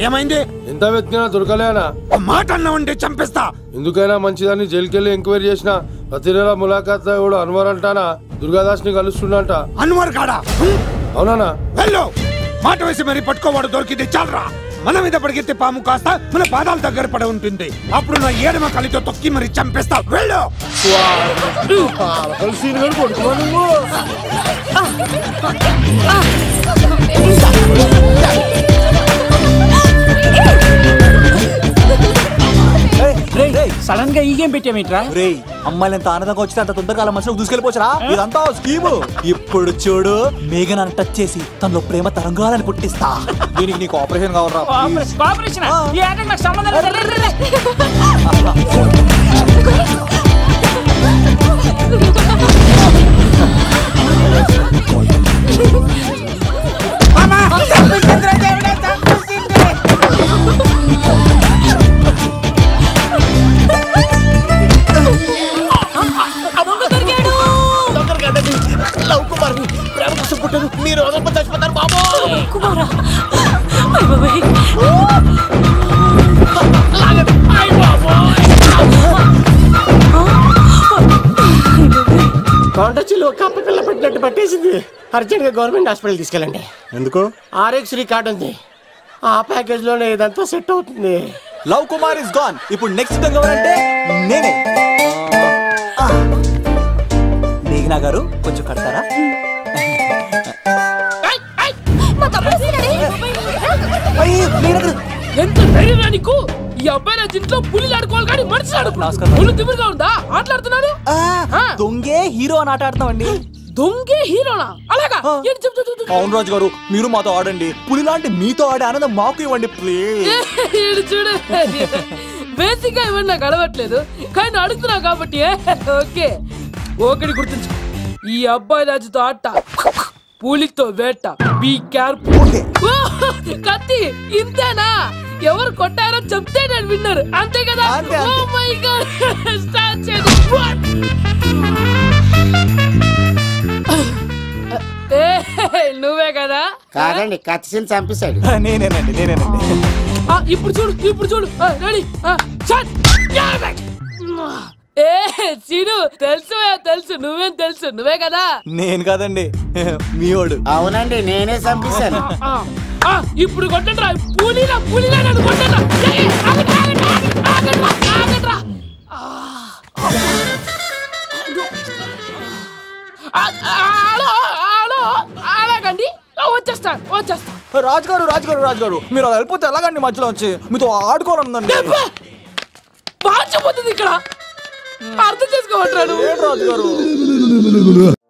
ఏమైంది ఎంత వెతికినా దొరకలేనా ఆ మాట అన్నావంటే చంపేస్తా ఎందుకైనా మంచిదని జైలుకెళ్ళి ఎంక్వైరీ చేసిన ప్రతి నెల ములాఖాత్ కూడా అన్వర్ అంటానా దుర్గాదాస్ ని కలుస్తుండంట అన్వర్ కాడా అవునానా వెళ్ళు మాట వేసి మరి పట్టుకోవాడు దొరికింది చాలరా మన మీద పడిగితే పాము కాస్త మన పాదాల దగ్గర పడి ఉంటుంది అప్పుడు నా ఏడమ కలితో తొక్కి మరి చంపేస్తా వెళ్ళు సడన్ గా ఈ గేమ్ పెట్టామేంట్రా రే అమ్మాయిలు ఎంత ఆనందంగా వచ్చితే అంత తొందరగా అలా మనసులో దూసుకెళ్ళిపోవచ్చురా ఇదంతా స్కీము ఇప్పుడు చూడు మేఘనాన్ని టచ్ చేసి తనలో ప్రేమ తరంగాలని పుట్టిస్తా దీనికి నీకు ఆపరేషన్ కావాలరా కోఆపరేషన్ కోఆపరేషన్ ఈ ఆటకు నాకు సంబంధం లేదు రే, రే, రే. లవ్ కుమార్ ప్రేమ కోసం పుట్టారు మీరు వదలకపోతే చచ్చిపోతారు బాబు కుమారా అయ్ బాబాయ్ కొండచిల్లు కప్ప పిల్ల పెట్టినట్టు పట్టేసింది అర్జెంట్ గా గవర్నమెంట్ హాస్పిటల్ తీసుకెళ్ళండి ఎందుకు ఆర్ఎక్స్ కార్డ్ ఉంది ఆ ప్యాకేజ్ లోనే ఇదంతా సెట్ అవుతుంది లవ్ కుమార్ ఇస్ గాన్ ఇప్పుడు నెక్స్ట్ దొంగ ఎవరంటే నేనే ఆ. మేఘనా గారు కొంచెం కడతారా మా తమ్ముడు వస్తున్నాడే. అయ్యో, మేఘనా గారు. ఎంత ధైర్యం నీకు ఈ అబ్బాయి నా ఇంట్లో పులిలు ఆడుకోవాలి కానీ మనిషిని ఆడుకో నమస్కారం. పులి తిమ్మిరిగా ఉందా ఆటలాడుతున్నాడు ఆ, ఆ. దొంగే హీరో అని ఆట ఆడుతున్నామండి దొంగే హీరోనా అలాగా ఆ. ఏంటి చెప్పు చెప్పు, చెప్పు అవును రాజు గారు మీరు మాతో ఆడండి పులి లాంటి మీతో ఆడే ఆనందం మాకు ఇవ్వండి ప్లీజ్ ఈడు చూడు బేసిక్ గా ఇవన్నీ నాకు అలవట్లేదు కానీ అడుగుతున్నావు కాబట్టి ఓకే ఒకటి గుర్తుంచు ఈ అబ్బాయి రాజుతో ఆట పూలితో వేట బీ కేర్ఫుల్ కత్తి ఇంతేనా ఎవరు కొట్టారో చెప్తే నేను విన్నారు అంతే కదా అంతే, ఓ అంతే. మై గాడ్ స్టార్ట్ చేయండి What? ఏ, నువ్వే కదా కాదండి కత్తిసిన చంపేశాడు నేనేనండి నేనేనండి ఆ, ఇప్పుడు చూడు ఇప్పుడు చూడు రెడీ ఏ సీను తెలుసు తెలుసు నువ్వేం తెలుసు నువ్వే కదా నేను కాదండి మీ వాడు అవునండి నేనే చంపేశాను ఆ, ఆ, ఇప్పుడు కొట్టండి రా పూలీలా పూలీలా నన్ను కొట్టండి రా. ఏయ్, ఆగండి, ఆగండి, ఆగండి, ఆగండి రా, ఆగండి రా. ఆ, ఆ, ఆ, హలో హలో అలాగండి ఆ, వచ్చేస్తాను వచ్చేస్తాను రాజు గారు రాజు గారు రాజు గారు మీరు అలా వెళ్ళిపోతే ఎలాగండి మధ్యలో వచ్చి మీతో ఆడుకోవాలనుందండి మార్చిపోతుంది ఇక్కడ అర్థం చేసుకోవట్రాను ఏంటి రాజు గారు